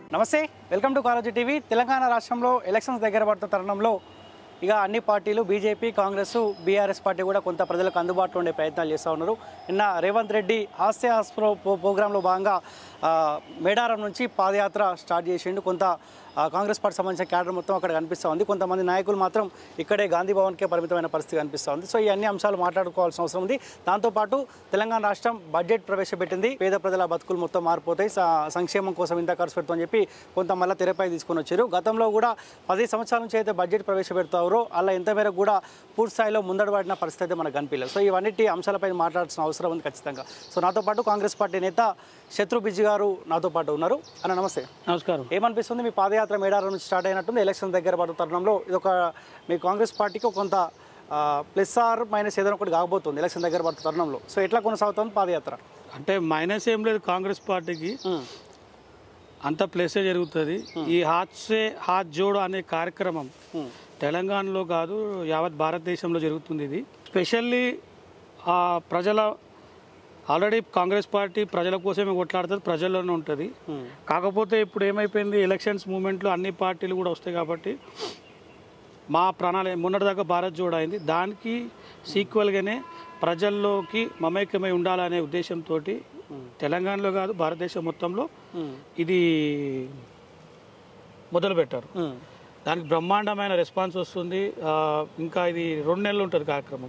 నమస్తే welcome to college TV Telangana రాష్ట్రంలో elections దగ్గర పడుతున్న తరుణంలో ఇక అన్ని పార్టీలు బీజేపీ కాంగ్రెస్ బీఆర్ఎస్ పార్టీ కూడా కొంత ప్రజలకు అందుబాటులో ఉండే ప్రయత్నాలు చేస్తూ ఉన్నారు నిన్న రేవంత్ రెడ్డి హాస్య హాస్ప్రో ప్రోగ్రాంలో భాగంగా ఆ, మేడారం నుంచి పాదయాత్ర స్టార్ట్ చేసిండు కొంత ఆ, కాంగ్రెస్ పార్టీ సంబంధించిన క్యాడర్ మొత్తం అక్కడ కనిపిస్తూ ఉంది కొంతమంది నాయకులు మాత్రం ఇక్కడే గాంధీ భవన్కే పరిమితమైన పరిస్థితి కనిపిస్తూ ఉంది సో ఈ అన్ని అంశాలు మాట్లాడుకోవాల్సిన అవసరం ఉంది దాంతోపాటు తెలంగాణ రాష్ట్రం బడ్జెట్ ప్రవేశపెట్టింది పేద ప్రజల బతుకులు మొత్తం మారిపోతాయి స- సంక్షేమం కోసం ఇంత ఖర్చు పెడుతుందని చెప్పి కొంత మళ్ళీ తెరపై తీసుకొని వచ్చారు గతంలో కూడా పది సంవత్సరాల నుంచి అయితే బడ్జెట్ ప్రవేశపెడతారో అలా ఎంత మేరకు కూడా పూర్తి స్థాయిలో ముందడబడిన పరిస్థితి అయితే మనకు కనిపించలేదు సో ఇవన్నిటి అంశాలపై మాట్లాడాల్సిన అవసరం ఉంది ఖచ్చితంగా సో నాతో పాటు కాంగ్రెస్ పార్టీ నేత శత్రు బిజ్జి గారు నాతో పాటు ఉన్నారు అన్న నమస్తే నమస్కారం ఏమనిపిస్తుంది మీ పాదయాత్ర మేడారం నుంచి స్టార్ట్ అయినట్టుంది ఎలక్షన్ దగ్గర పడుతున్న తరుణంలో ఇది ఒక మీ కాంగ్రెస్ పార్టీకి కొంత ప్లస్ ఆర్ మైనస్ ఏదైనా ఒకటి కాకపోతుంది ఎలక్షన్ దగ్గర పడుతున్న తరుణంలో సో ఎట్లా కొనసాగుతుంది పాదయాత్ర అంటే మైనస్ ఏం లేదు కాంగ్రెస్ పార్టీకి అంత ప్లేసే జరుగుతుంది ఈ హాత్సే హాత్ జోడో అనే కార్యక్రమం తెలంగాణలో కాదు యావత్ భారతదేశంలో జరుగుతుంది ఇది స్పెషల్లీ ఆ ప్రజల ఆల్రెడీ కాంగ్రెస్ పార్టీ ప్రజల కోసమే కొట్లాడుతుంది ప్రజల్లోనే ఉంటుంది కాకపోతే ఇప్పుడు ఏమైపోయింది ఎలక్షన్స్ మూమెంట్లో అన్ని పార్టీలు కూడా వస్తాయి కాబట్టి మా ప్రణాళిక మొన్నటిదాకా భారత్ జోడో అయింది దానికి సీక్వెల్గానే ప్రజల్లోకి మమేకమై ఉండాలనే ఉద్దేశంతో తెలంగాణలో కాదు భారతదేశం మొత్తంలో ఇది మొదలుపెట్టారు దానికి బ్రహ్మాండమైన రెస్పాన్స్ వస్తుంది ఆ, ఇంకా ఇది రెండు నెలలు ఉంటుంది కార్యక్రమం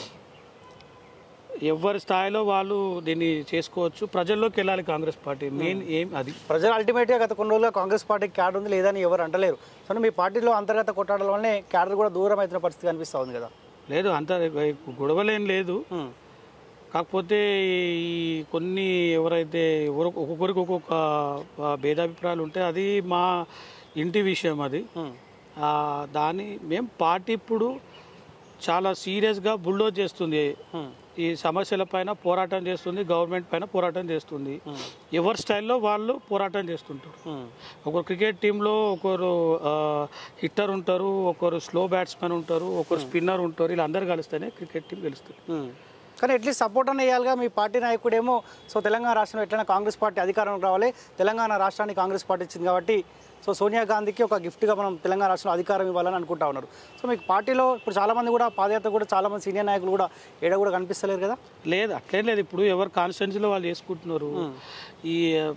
ఎవరి స్థాయిలో వాళ్ళు దీన్ని చేసుకోవచ్చు ప్రజల్లోకి వెళ్ళాలి కాంగ్రెస్ పార్టీ మెయిన్ ఏం అది ప్రజలు అల్టిమేట్గా గత కొన్ని రోజులుగా కాంగ్రెస్ పార్టీకి క్యాడర్ ఉంది లేదని ఎవరు అంటలేరు సో మీ పార్టీలో అంతర్గత కొట్టాడల వల్లనే క్యాడర్ కూడా దూరం అవుతున్న పరిస్థితి కనిపిస్తూ ఉంది కదా లేదు అంత గొడవలేం లేదు కాకపోతే ఈ కొన్ని ఎవరైతే ఎవరు ఒక్కొక్కరికి ఒక్కొక్క ఆ, భేదాభిప్రాయాలు ఉంటాయి అది మా ఇంటి విషయం అది ఆ, దాని మేము పార్టీ ఇప్పుడు చాలా సీరియస్గా బుల్డోజ్ చేస్తుంది ఈ సమస్యల పైన పోరాటం చేస్తుంది గవర్నమెంట్ పైన పోరాటం చేస్తుంది ఎవరి స్టైల్లో వాళ్ళు పోరాటం చేస్తుంటారు ఒకరు క్రికెట్ టీంలో ఒకరు హిట్టర్ ఉంటారు ఒకరు స్లో బ్యాట్స్మెన్ ఉంటారు ఒకరు స్పిన్నర్ ఉంటారు వీళ్ళందరూ కలిస్తేనే క్రికెట్ టీం గెలుస్తుంది కానీ అట్లీస్ట్ సపోర్ట్ అన్న వేయాలిగా మీ పార్టీ నాయకుడేమో సో తెలంగాణ రాష్ట్రంలో ఎట్లయినా కాంగ్రెస్ పార్టీ అధికారంలోకి రావాలి తెలంగాణ రాష్ట్రానికి కాంగ్రెస్ పార్టీ ఇచ్చింది కాబట్టి సో సోనియా గాంధీకి ఒక గిఫ్ట్గా మనం తెలంగాణ రాష్ట్రంలో అధికారం ఇవ్వాలని అనుకుంటా ఉన్నారు సో మీకు పార్టీలో ఇప్పుడు చాలామంది కూడా పాదయాత్ర కూడా చాలామంది సీనియర్ నాయకులు కూడా ఏడ కూడా కనిపిస్తలేరు కదా లేదు అట్లేం లేదు ఇప్పుడు ఎవరు కాన్స్టిట్యున్సీలో వాళ్ళు చేసుకుంటున్నారు ఈ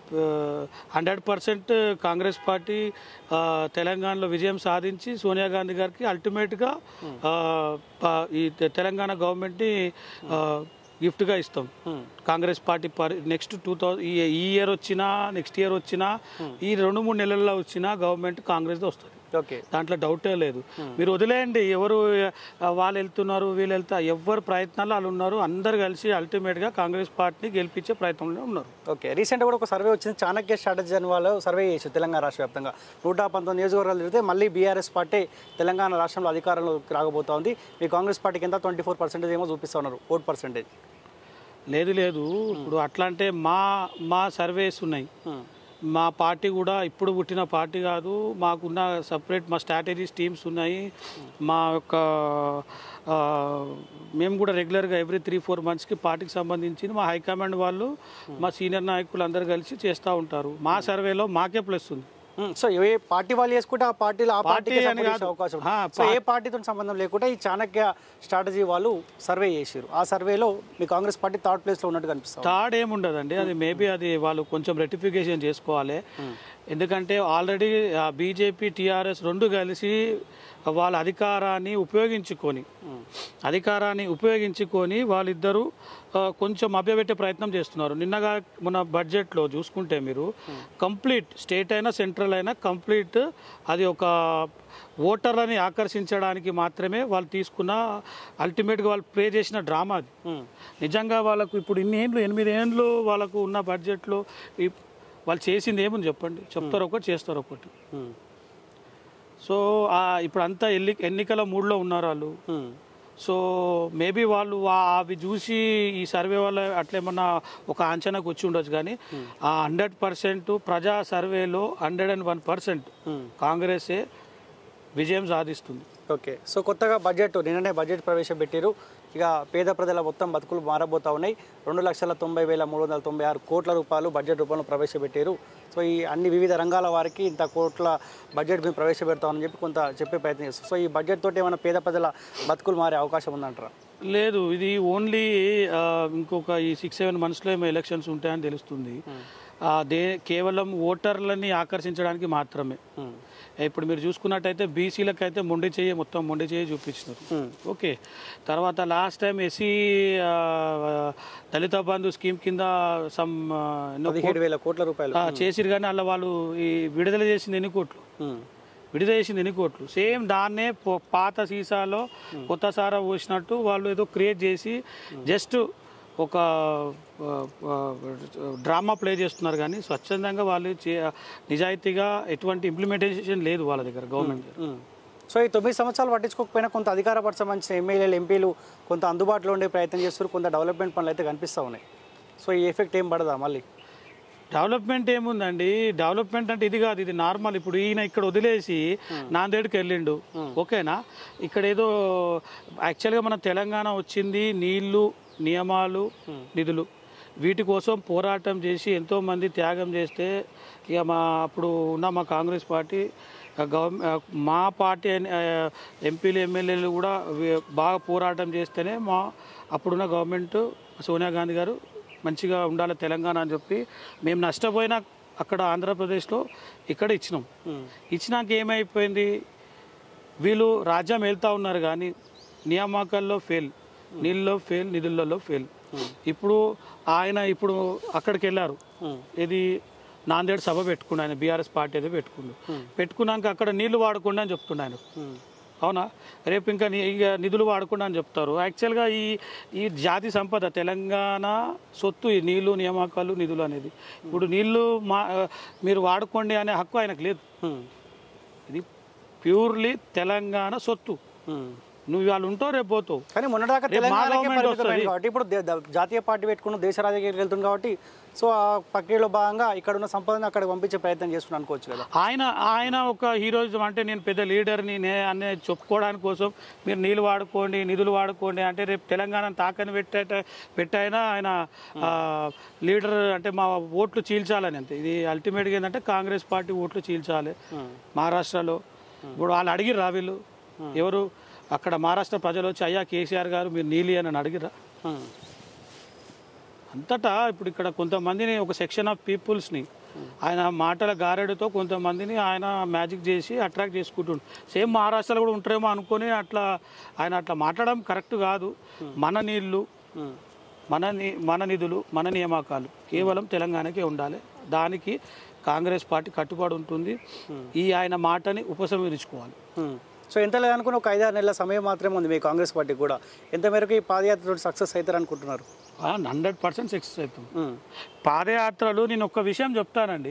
హండ్రెడ్ పర్సెంట్ కాంగ్రెస్ పార్టీ ఆ, తెలంగాణలో విజయం సాధించి సోనియా గాంధీ గారికి అల్టిమేట్గా ఆ, ప- ఈ తె- తెలంగాణ గవర్నమెంట్ని గిఫ్ట్గా ఇస్తాం Congress party next two thousand ఈ ఇయర్ వచ్చినా నెక్స్ట్ ఇయర్ వచ్చినా ఈ రెండు మూడు నెలల్లో వచ్చినా గవర్నమెంట్ కాంగ్రెస్ వస్తుంది ఓకే దాంట్లో డౌటే లేదు మీరు వదిలేయండి ఎవరు ఆ, వాళ్ళు వెళ్తున్నారు వీళ్ళు వెళ్తా ఎవరు ప్రయత్నాలు వాళ్ళు ఉన్నారు అందరు కలిసి అల్టిమేట్గా కాంగ్రెస్ పార్టీని గెలిపించే ప్రయత్నంలో ఉన్నారు ఓకే రీసెంట్గా కూడా ఒక సర్వే వచ్చింది చాణక్య స్ట్రాటజీ అని వాళ్ళు సర్వే చేసి తెలంగాణ రాష్ట్ర వ్యాప్తంగా నూట పంతొమ్మిది నియోజకవర్గాలు తిరిగితే మళ్ళీ బీఆర్ఎస్ పార్టీ తెలంగాణ రాష్ట్రంలో అధికారంలోకి రాకపోతా ఉంది మీ కాంగ్రెస్ పార్టీకి ఎంత ట్వంటీ ఫోర్ పర్సెంటేజ్ ఏమో చూపిస్తా ఉన్నారు ఓట్ పర్సెంటేజ్ లేదు లేదు ఇప్పుడు అట్లా అంటే మా మా సర్వేస్ ఉన్నాయి మా పార్టీ కూడా ఇప్పుడు పుట్టిన పార్టీ కాదు మాకున్న సపరేట్ మా స్ట్రాటజీస్ టీమ్స్ ఉన్నాయి మా యొక్క ఆ, మేము కూడా రెగ్యులర్గా ఎవ్రీ త్రీ ఫోర్ మంత్స్కి పార్టీకి సంబంధించి మా హైకమాండ్ వాళ్ళు మా సీనియర్ నాయకులు అందరు కలిసి చేస్తూ ఉంటారు మా సర్వేలో మాకే ప్లస్ ఉంది సో ఏ పార్టీ వాళ్ళు చేసుకుంటే ఆ పార్టీలో ఆ పార్టీ పార్టీకి అని కాదు. అవకాశం ఉంది. ఆ, సో ఏ పార్టీతో సంబంధం లేకుండా ఈ చాణక్య స్ట్రాటజీ వాళ్ళు సర్వే చేశారు ఆ సర్వేలో మీ కాంగ్రెస్ పార్టీ థర్డ్ ప్లేస్లో ఉన్నట్టు కనిపిస్తుంది థర్డ్ ఏముండదండి అది మేబీ అది వాళ్ళు కొంచెం రెటిఫికేషన్ చేసుకోవాలి ఎందుకంటే ఆల్రెడీ బీజేపీ టీఆర్ఎస్ రెండు కలిసి వాళ్ళ అధికారాన్ని ఉపయోగించుకొని అధికారాన్ని ఉపయోగించుకొని వాళ్ళిద్దరూ ఆ, కొంచెం అభ్యపెట్టే ప్రయత్నం చేస్తున్నారు నిన్నగా మన బడ్జెట్లో చూసుకుంటే మీరు కంప్లీట్ స్టేట్ అయినా సెంట్రల్ అయినా కంప్లీట్ అది ఒక ఓటర్లని ఆకర్షించడానికి మాత్రమే వాళ్ళు తీసుకున్న అల్టిమేట్గా వాళ్ళు ప్లే చేసిన డ్రామా అది నిజంగా వాళ్ళకు ఇప్పుడు ఇన్ని ఏండ్లు ఎనిమిది ఏండ్లు వాళ్ళకు ఉన్న బడ్జెట్లో ఈ- వాళ్ళు చేసింది ఏముంది చెప్పండి చెప్తారు ఒకటి చేస్తారు ఒకటి సో ఆ ఇప్పుడు అంతా ఎల్లి ఎన్నికల మూడ్లో ఉన్నారు వాళ్ళు సో మేబీ వాళ్ళు వా- అవి చూసి ఈ సర్వే వల్ల అట్లేమన్నా ఒక అంచనాకు వచ్చి ఉండొచ్చు కానీ ఆ హండ్రెడ్ పర్సెంట్ ప్రజా సర్వేలో హండ్రెడ్ అండ్ వన్ పర్సెంట్ కాంగ్రెసే విజయం సాధిస్తుంది ఓకే సో కొత్తగా బడ్జెట్ నిన్ననే బడ్జెట్ ప్రవేశపెట్టారు ఇక పేద ప్రజల మొత్తం బతుకులు మారబోతా ఉన్నాయి రెండు లక్షల తొంభై వేల మూడు వందల తొంభై ఆరు కోట్ల రూపాయలు బడ్జెట్ రూపంలో ప్రవేశపెట్టారు సో ఈ అన్ని వివిధ రంగాల వారికి ఇంత కోట్ల బడ్జెట్ మేము ప్రవేశపెడతామని చెప్పి కొంత చెప్పే ప్రయత్నం చేస్తారు సో ఈ బడ్జెట్ తోటి ఏమైనా పేద ప్రజల బతుకులు మారే అవకాశం ఉందంటారా లేదు ఇది ఓన్లీ ఆ, ఇంకొక ఈ సిక్స్ సెవెన్ మంత్స్లో ఏమో ఎలక్షన్స్ ఉంటాయని తెలుస్తుంది ఆ, దే కేవలం ఓటర్లని ఆకర్షించడానికి మాత్రమే ఇప్పుడు మీరు చూసుకున్నట్టయితే బీసీలకు అయితే మొండి చేయి మొత్తం మొండి చేయి చూపించినారు ఓకే తర్వాత last time SC Dalit Bandhu scheme కింద సమ్ ఆ, ఎన్నో పదిహేడు వేల కోట్ల రూపాయలు ఆ, చేసిరు కానీ అలా వాళ్ళు ఈ విడుదల చేసింది ఎన్ని కోట్లు ఉమ్. విడుదల చేసింది ఎన్ని కోట్లు సేమ్ దాన్నే పో- పాత సీసాలో కొత్త సారా పోసినట్టు వాళ్ళు ఏదో క్రియేట్ చేసి జస్ట్ ఒక ఆ, ఆ, డ్రామా ప్లే చేస్తున్నారు కానీ స్వచ్ఛందంగా వాళ్ళు చే- నిజాయితీగా ఎటువంటి ఇంప్లిమెంటేషన్ లేదు వాళ్ళ దగ్గర గవర్నమెంట్ దగ్గర ఉమ్. సో ఈ తొమ్మిది సంవత్సరాలు పట్టించుకోకపోయినా కొంత అధికారపరచమంచిన ఎమ్మెల్యేలు ఎంపీలు కొంత అందుబాటులో ఉండే ప్రయత్నం చేస్తారు కొంత డెవలప్మెంట్ పనులు అయితే కనిపిస్తూ ఉన్నాయి సో ఈ ఎఫెక్ట్ ఏం పడదా మళ్ళీ డెవలప్మెంట్ ఏముందండి డెవలప్మెంట్ అంటే ఇది కాదు ఇది నార్మల్ ఇప్పుడు ఈయన ఇక్కడ వదిలేసి నాందేడ్కి వెళ్ళిండు ఓకేనా ఇక్కడ ఏదో యాక్చువల్గా మన తెలంగాణ వచ్చింది నీళ్లు నియమాలు నిధులు వీటి కోసం పోరాటం చేసి ఎంతో మంది త్యాగం చేస్తే ఇక మా అప్పుడు ఉన్న మా కాంగ్రెస్ పార్టీ గవర్నమెంట్ మా పార్టీ ఆ, ఎంపీలు ఎమ్మెల్యేలు కూడా వే- బాగా పోరాటం చేస్తేనే మా అప్పుడున్న గవర్నమెంట్ సోనియా గాంధీ గారు మంచిగా ఉండాలి తెలంగాణ అని చెప్పి మేము నష్టపోయినా అక్కడ ఆంధ్రప్రదేశ్లో ఇక్కడ ఇచ్చినాం ఇచ్చినాక ఏమైపోయింది వీళ్ళు రాజ్యం వెళ్తూ ఉన్నారు కానీ నియామకాల్లో ఫెయిల్ నీళ్ళలో ఫెయిల్ నిధులలో ఫెయిల్ ఇప్పుడు ఆయన ఇప్పుడు అక్కడికి వెళ్ళారు ఇది నాందేడ్ సభ పెట్టుకున్నాడు ఆయన బీఆర్ఎస్ పార్టీ ఏదో పెట్టుకుండు పెట్టుకున్నాక అక్కడ నీళ్లు వాడకుండా అని చెప్తుండే ఆయన అవునా రేపు ఇంకా ని- ఇక నిధులు వాడకుండా అని చెప్తారు యాక్చువల్గా ఈ ఈ జాతి సంపద తెలంగాణ సొత్తు ఈ నీళ్లు నియామకాలు నిధులు అనేది ఇప్పుడు నీళ్లు మా మీరు వాడుకోండి అనే హక్కు ఆయనకు లేదు ఇది ప్యూర్లీ తెలంగాణ సొత్తు నువ్వు ఇవాళ ఉంటావు రేపు పోతావు కానీ మొన్నదాకా రేపు మా తెలంగాణకే గవర్నమెంట్ పరిమితమైంది వస్తది. కాబట్టి ఇప్పుడు దే- ద- జాతీయ పార్టీ పెట్టుకున్న దేశ రాజకీయాలకు వెళ్తుంది కాబట్టి సో ఆ ప్రక్రియలో భాగంగా ఇక్కడ ఉన్న సంపదను అక్కడ పంపించే ప్రయత్నం చేస్తున్నాను అనుకోవచ్చు కదా ఆయన ఆయన ఒక హీరోయిజం అంటే నేను పెద్ద లీడర్ని నే అనే చెప్పుకోవడానికి కోసం మీరు నీళ్ళు వాడుకోండి నిధులు వాడుకోండి అంటే రేపు తెలంగాణ తాకని పెట్టేట పెట్టైనా ఆయన ఆ, లీడర్ అంటే మా ఓట్లు చీల్చాలని అంతే ఇది అల్టిమేట్గా ఏంటంటే కాంగ్రెస్ పార్టీ ఓట్లు చీల్చాలి మహారాష్ట్రలో ఇప్పుడు వాళ్ళు అడిగిర్రా వీళ్ళు ఎవరు అక్కడ మహారాష్ట్ర ప్రజలు వచ్చి అయ్యా కేసీఆర్ గారు మీరు నీళ్ళు అని అడిగిర్రా అంతటా ఇప్పుడు ఇక్కడ కొంతమందిని ఒక సెక్షన్ ఆఫ్ పీపుల్స్ని ఆయన మాటల గారెడుతో కొంతమందిని ఆయన మ్యాజిక్ చేసి అట్రాక్ట్ చేసుకుంటుండు సేమ్ మహారాష్ట్రలో కూడా ఉంటారేమో అనుకొని అట్లా ఆయన అట్లా మాట్లాడడం కరెక్ట్ కాదు మన నీళ్ళు మన ని- మన నిధులు మన నియామకాలు కేవలం తెలంగాణకే ఉండాలి దానికి కాంగ్రెస్ పార్టీ కట్టుబడి ఉంటుంది ఈ ఆయన మాటని ఉపసంహరించుకోవాలి సో ఎంత లేదనుకున్న ఒక ఐదారు నెలల సమయం మాత్రమే ఉంది మీ కాంగ్రెస్ పార్టీ కూడా ఎంత మేరకు ఈ పాదయాత్ర సక్సెస్ అవుతారు అనుకుంటున్నారు హండ్రెడ్ పర్సెంట్ సక్సెస్ అవుతుంది పాదయాత్రలు నేను ఒక విషయం చెప్తానండి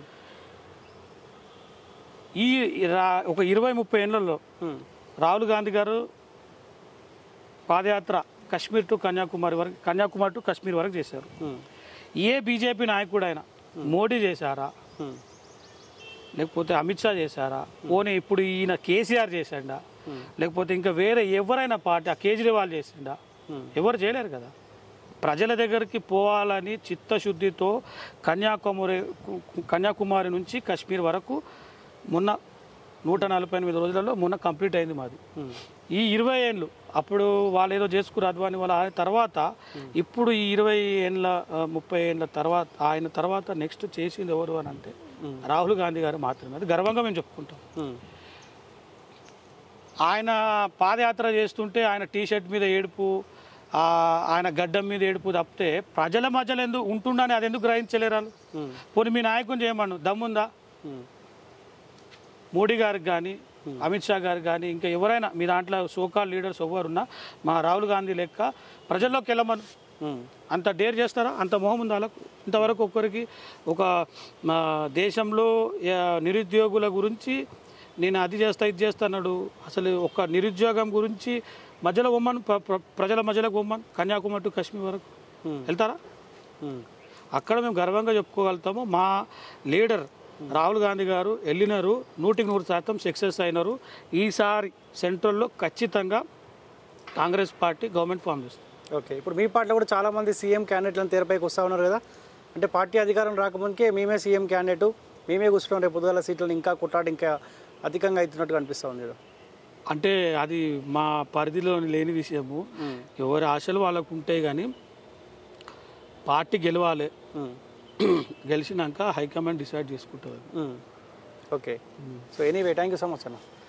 ఈ రా- ఒక ఇరవై ముప్పై ఏళ్ళలో రాహుల్ గాంధీ గారు పాదయాత్ర కశ్మీర్ టు కన్యాకుమారి వరకు కన్యాకుమారి టు కశ్మీర్ వరకు చేశారు ఏ బీజేపీ నాయకుడు అయినా మోడీ చేశారా లేకపోతే అమిత్ షా చేశారా పోనీ ఇప్పుడు ఈయన కేసీఆర్ చేశాడా లేకపోతే ఇంకా వేరే ఎవరైనా పార్టీ ఆ కేజ్రీవాల్ చేసిండా ఎవరు చేయలేరు కదా ప్రజల దగ్గరికి పోవాలని చిత్తశుద్ధితో కన్యాకుమారి కన్యాకుమారి నుంచి కాశ్మీర్ వరకు మొన్న నూట నలభై ఎనిమిది రోజులలో మొన్న కంప్లీట్ అయింది మాది ఈ ఇరవై ఏళ్ళు అప్పుడు వాళ్ళు ఏదో చేసుకున్నారు అద్వాని వాళ్ళ ఆయన తర్వాత ఇప్పుడు ఈ ఇరవై ఏళ్ళ ఆ, ముప్పై ఏళ్ళ తర్వాత ఆయన తర్వాత నెక్స్ట్ చేసింది ఎవరు అని అంటే రాహుల్ గాంధీ గారు మాత్రమే అది గర్వంగా మేము చెప్పుకుంటాం ఆయన పాదయాత్ర చేస్తుంటే ఆయన టీ షర్ట్ మీద ఏడుపు ఆ, ఆయన గడ్డం మీద ఏడుపు తప్పితే ప్రజల మధ్యలో ఎందుకు ఉంటుండని అది ఎందుకు గ్రహించలేరు వాళ్ళు పోనీ మీ నాయకుని చేయమను దమ్ముందా మోడీ గారికి కానీ అమిత్ షా గారికి కానీ ఇంకా ఎవరైనా మీ దాంట్లో సోకాల్ లీడర్స్ ఎవరున్నా మా రాహుల్ గాంధీ లెక్క ప్రజల్లోకి వెళ్ళమను అంత డేర్ చేస్తారా అంత మొహం ఉంది వాళ్ళకు ఇంతవరకు ఒక్కరికి ఒక మా దేశంలో ఆ, నిరుద్యోగుల గురించి నేను అది చేస్తా ఇది చేస్తా అన్నాడు అసలు ఒక నిరుద్యోగం గురించి మధ్యలో పొమ్మను ప్ర- ప్ర- ప్రజల మధ్యలోకి పొమ్మను కన్యాకుమారి టు కాశ్మీర్ వరకు వెళ్తారా అక్కడ మేము గర్వంగా చెప్పుకోగలుగుతాము మా లీడర్ రాహుల్ గాంధీ గారు వెళ్ళినారు నూటికి నూరు శాతం సక్సెస్ అయినారు ఈసారి సెంట్రల్లో ఖచ్చితంగా కాంగ్రెస్ పార్టీ గవర్నమెంట్ ఫామ్ చేస్తుంది ఓకే ఇప్పుడు మీ పార్టీలో కూడా చాలా మంది సీఎం క్యాండిడేట్లను తెరపైకి వస్తూ ఉన్నారు కదా అంటే పార్టీ అధికారం రాకముందుకే మేమే సీఎం క్యాండిడేట్ మేమే కూర్చున్నాం రేపు పొద్దుగల సీట్లను ఇంకా కొట్టాడు ఇంకా అధికంగా అవుతున్నట్టుగా అనిపిస్తూ ఉంది కదా అంటే అది మా పరిధిలో లేని విషయము ఎవరి ఆశలు వాళ్ళకు ఉంటాయి కానీ పార్టీ గెలవాలి ఉమ్. గెలిచినాక హైకమాండ్ డిసైడ్ చేసుకుంటుంది um. Okay so anyway thank you so much అన్న